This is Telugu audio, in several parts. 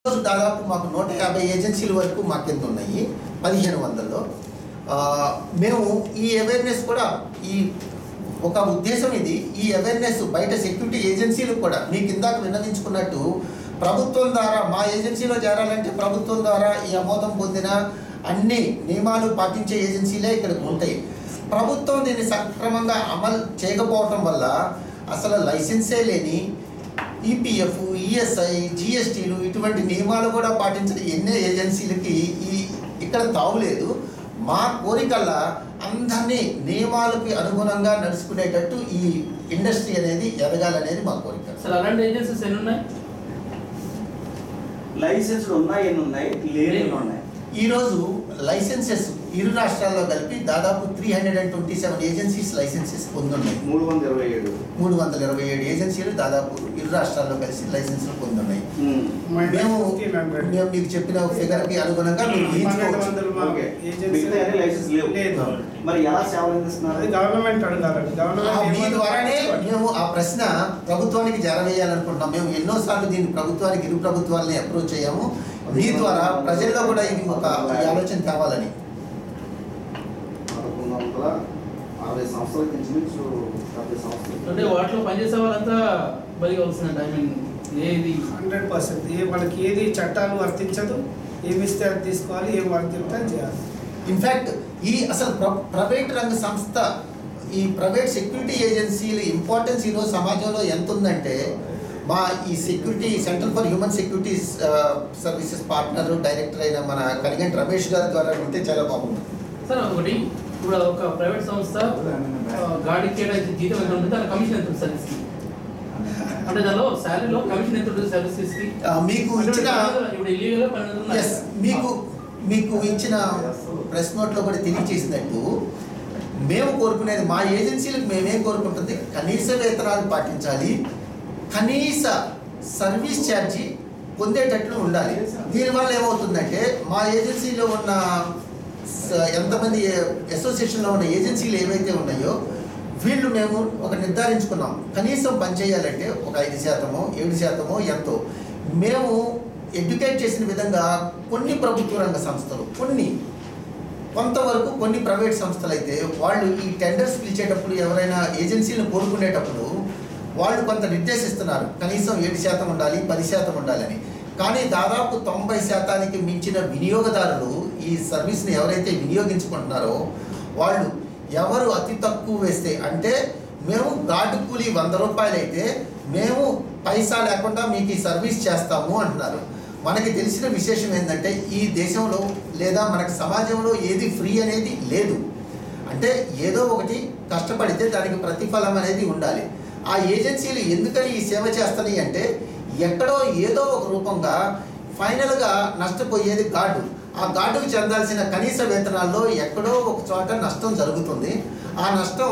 రోజు దాదాపు మాకు నూట యాభై ఏజెన్సీల వరకు మా కింద ఉన్నాయి పదిహేను వందల్లో ఆ, మేము ఈ అవేర్నెస్ కూడా ఈ ఒక ఉద్దేశం ఇది ఈ అవేర్నెస్ బయట సెక్యూరిటీ ఏజెన్సీలు కూడా మీకు ఇందాక విన్నవించుకున్నట్టు ప్రభుత్వం ద్వారా మా ఏజెన్సీలో చేరాలంటే ప్రభుత్వం ద్వారా ఈ ఆమోదం పొందిన అన్ని నియమాలు పాటించే ఏజెన్సీలే ఇక్కడికి ఉంటాయి ప్రభుత్వం దీన్ని సక్రమంగా అమలు చేయకపోవటం వల్ల అసలు లైసెన్సే లేని ఈపీఎఫ్ ఈఎస్ఐ జిఎస్టీలు ఇటువంటి నియమాలు కూడా పాటించిన ఎన్నో ఏజెన్సీలకి ఈ ఇక్కడ తావులేదు మా కోరికల్లా అందరినీ నియమాలకి అనుగుణంగా నడుచుకునేటట్టు ఈ ఇండస్ట్రీ అనేది ఎదగాలనేది మా కోరిక అసలు అలాంటి ఏజెన్సీస్ ఎన్ని ఉన్నాయి లైసెన్స్లు ఉన్నాయి ఎన్ని ఉన్నాయి లేని ఎన్ని ఉన్నాయి ఈరోజు లైసెన్సెస్ ఇరు రాష్ట్రాల్లో కలిపి దాదాపు three hundred and twenty seven agencies licenses పొందున్నాయి మూడు వందల ఇరవై ఏడు మూడు వందల ఇరవై ఏడు ఏజెన్సీలు దాదాపు ఇరు రాష్ట్రాల్లో కలిసి లైసెన్సులు పొందున్నాయి మేము మేము మీకు చెప్పిన ఫిగర్కి అనుగుణంగా మీరు ఊహించుకోవచ్చు ఓకే మిగతా అన్ని లైసెన్స్ లేవు లేదు. మరి ఎలా సేవలు అందిస్తున్నారు అది గవర్నమెంట్ అడగాలండి ఆ, మీ గవర్నమెంట్ ద్వారానే మేము ఆ ప్రశ్న ప్రభుత్వానికి చేరవేయాలనుకుంటున్నాం మేము ఎన్నోసార్లు దీన్ని ప్రభుత్వానికి ఇరు ప్రభుత్వాలని అప్రోచ్ అయ్యాము మీ ద్వారా ప్రజల్లో కూడా ఇది ఒక ఈ ఆలోచన కావాలని పదకొండు వందల అరవై సంవత్సరాలకు ఇంచుమించు డెబ్బై అంటే సంవత్సరాలు వాటిలో పనిచేసే వాళ్ళంతా బలిగా వస్తున్నట్టు ఐ మీన్ ఏది హండ్రెడ్ పర్సెంట్ ఏ వాళ్ళకి ఏది చట్టాలు వర్తించదు ఏమి ఇస్తే అది తీసుకోవాలి ఏం వర్క్ చెప్తే అది చేయాలి ఇన్ఫ్యాక్ట్ ఈ అసలు ప్ర- ప్రైవేట్ రంగ సంస్థ ఈ ప్రైవేట్ సెక్యూరిటీ ఏజెన్సీల ఇంపార్టెన్స్ ఈరోజు సమాజంలో ఎంత ఉందంటే మా ఈ security central for human security services partner director అయిన మన కనిగంటి రమేష్ గారి ద్వారా వింటే చాలా బాగుంటుంది సార్ ఒకటి ఇప్పుడు ఒక ప్రైవేట్ సంస్థ ఆ, గాడికి కేటాయించిన జీతం ఎంత ఉంటుంది దాని కమిషన్ ఎంత ఉంటుంది సర్వీస్కి అంటే దానిలో శాలరీలో కమిషన్ ఎంత ఉంటుంది సర్వీసెస్కి ఆ, మీకు ఇచ్చిన ఇప్పుడు ఇల్లీగల్ పన్నెండు ఉన్నాయి. ఎస్ మీకు మీకు ఇచ్చిన ప్రెస్ నోట్లో కూడా తెలియజేసినట్టు మేము కోరుకునేది మా ఏజెన్సీలకు మేమేం కోరుకుంటుంది కనీస వేతనాలు పాటించాలి కనీస సర్వీస్ ఛార్జీ పొందేటట్లు ఉండాలి దీనివల్ల ఏమవుతుందంటే మా ఏజెన్సీలో ఉన్న స- ఎంతమంది అసోసియేషన్లో ఉన్న ఏజెన్సీలు ఏవైతే ఉన్నాయో వీళ్ళు మేము ఒక నిర్ధారించుకున్నాం కనీసం పనిచేయాలంటే ఒక ఐదు శాతమో ఏడు శాతమో ఎంతో మేము ఎడ్యుకేట్ చేసిన విధంగా కొన్ని ప్రభుత్వ రంగ సంస్థలు కొన్ని కొంతవరకు కొన్ని ప్రైవేట్ సంస్థలు అయితే వాళ్ళు ఈ టెండర్స్ పిలిచేటప్పుడు ఎవరైనా ఏజెన్సీలను కోరుకునేటప్పుడు వాళ్ళు కొంత నిర్దేశిస్తున్నారు కనీసం ఏడు శాతం ఉండాలి పది శాతం ఉండాలని కానీ దాదాపు తొంభై శాతానికి మించిన వినియోగదారులు ఈ సర్వీస్ని ఎవరైతే వినియోగించుకుంటున్నారో వాళ్ళు ఎవరు అతి తక్కువ వేస్తే అంటే మేము గార్డు కూలీ వంద రూపాయలు అయితే మేము పైసా లేకుండా మీకు ఈ సర్వీస్ చేస్తాము అంటున్నారు మనకి తెలిసిన విశేషం ఏంటంటే ఈ దేశంలో లేదా మనకి సమాజంలో ఏది ఫ్రీ అనేది లేదు అంటే ఏదో ఒకటి కష్టపడితే దానికి ప్రతిఫలం అనేది ఉండాలి ఆ ఏజెన్సీలు ఎందుకని ఈ సేవ చేస్తున్నాయి అంటే ఎక్కడో ఏదో ఒక రూపంగా ఫైనల్గా నష్టపోయేది గార్డు ఆ గార్డుకు చెందాల్సిన కనీస వేతనాల్లో ఎక్కడో ఒక చోట నష్టం జరుగుతుంది ఆ నష్టం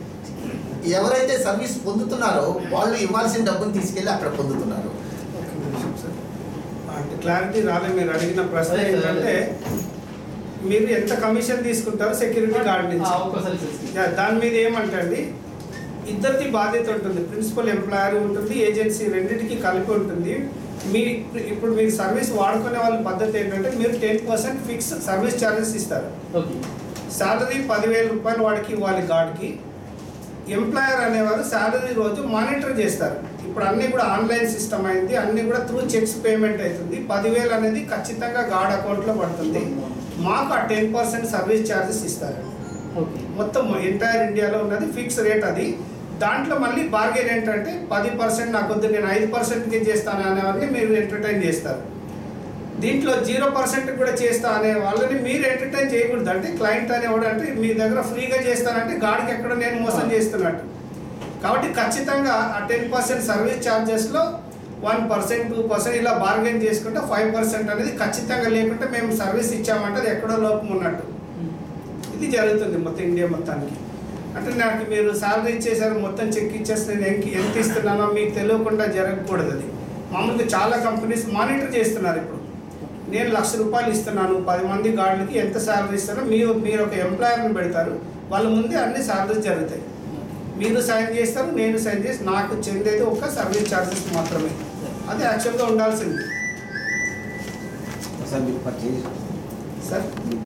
ఎవరైతే సర్వీస్ పొందుతున్నారో వాళ్ళు ఇవ్వాల్సిన డబ్బును తీసుకెళ్ళి అక్కడ పొందుతున్నారు ఒక నిమిషం సార్. అంటే క్లారిటీ రాలే మీరు అడిగిన ప్రశ్న అదే సార్, ఏంటంటే మీరు ఎంత కమిషన్ తీసుకుంటారో సెక్యూరిటీ గార్డ్ ఆ, నుంచి ఒక్క సర్వీసెస్కి యా, దాని మీద ఏమంటండి ఇద్దరికి బాధ్యత ఉంటుంది ప్రిన్సిపల్ ఎంప్లాయర్ ఉంటుంది ఏజెన్సీ రెండింటికి కలిపి ఉంటుంది మీ ఇప్పుడు మీరు సర్వీస్ వాడుకునే వాళ్ళ పద్ధతి ఏంటంటే మీరు ten percent fix service charges ఇస్తారు ఓకే శాలరీ పదివేల రూపాయలు వాడికి ఇవ్వాలి గార్డ్కి ఎంప్లాయర్ అనేవారు శాలరీ రోజు మానిటర్ చేస్తారు ఇప్పుడు అన్నీ కూడా ఆన్లైన్ సిస్టమ్ అయింది అన్నీ కూడా త్రూ చెక్స్ పేమెంట్ అవుతుంది పదివేలు అనేది ఖచ్చితంగా గార్డ్ అకౌంట్లో పడుతుంది మాకు ఆ టెన్ పర్సెంట్ సర్వీస్ ఛార్జెస్ ఇస్తారు ఓకే మొత్తం ఎంటైర్ ఇండియాలో ఉన్నది ఫిక్స్ రేట్ అది దాంట్లో మళ్ళీ బార్గెన్ ఏంటంటే పది పర్సెంట్ నాకు వద్దు నేను ఐదు పర్సెంట్కి చేస్తాను అనేవారిని మీరు ఎంటర్టైన్ చేస్తారు దీంట్లో జీరో పర్సెంట్ కూడా చేస్తా అనే వాళ్ళని మీరు ఎంటర్టైన్ చేయకూడదు అంటే క్లయింట్ అనేవాడు అంటే మీ దగ్గర ఫ్రీగా చేస్తానంటే గాడికి ఎక్కడ నేను మోసం చేస్తున్నట్టు కాబట్టి ఖచ్చితంగా ఆ టెన్ పర్సెంట్ సర్వీస్ ఛార్జెస్లో వన్ పర్సెంట్ టూ పర్సెంట్ ఇలా బార్గెన్ చేసుకుంటే ఫైవ్ పర్సెంట్ అనేది ఖచ్చితంగా లేకుంటే మేము సర్వీస్ ఇచ్చామంటే అది ఎక్కడో లోపం ఉన్నట్టు ఇది జరుగుతుంది మొత్తం ఇండియా మొత్తానికి అంటే నాకు మీరు శాలరీ ఇచ్చేసారు మొత్తం చెక్ ఇచ్చేస్తే నేను ఎంకి- ఎంత ఇస్తున్నానో మీకు తెలియకుండా జరగకూడదు అది మామూలుగా చాలా కంపెనీస్ మానిటర్ చేస్తున్నారు ఇప్పుడు నేను లక్ష రూపాయలు ఇస్తున్నాను పది మంది గార్డులకి ఎంత శాలరీ ఇస్తారో మీరు మీరు ఒక ఎంప్లాయర్ని పెడతారు వాళ్ళ ముందే అన్ని శాలరీస్ జరుగుతాయి మీరు సైన్ చేస్తారు నేను సైన్ చేసి నాకు చెందేది ఒక సర్వీస్ ఛార్జెస్ మాత్రమే అది యాక్చువల్గా ఉండాల్సింది సార్ మీరు పర్చేజ్ సార్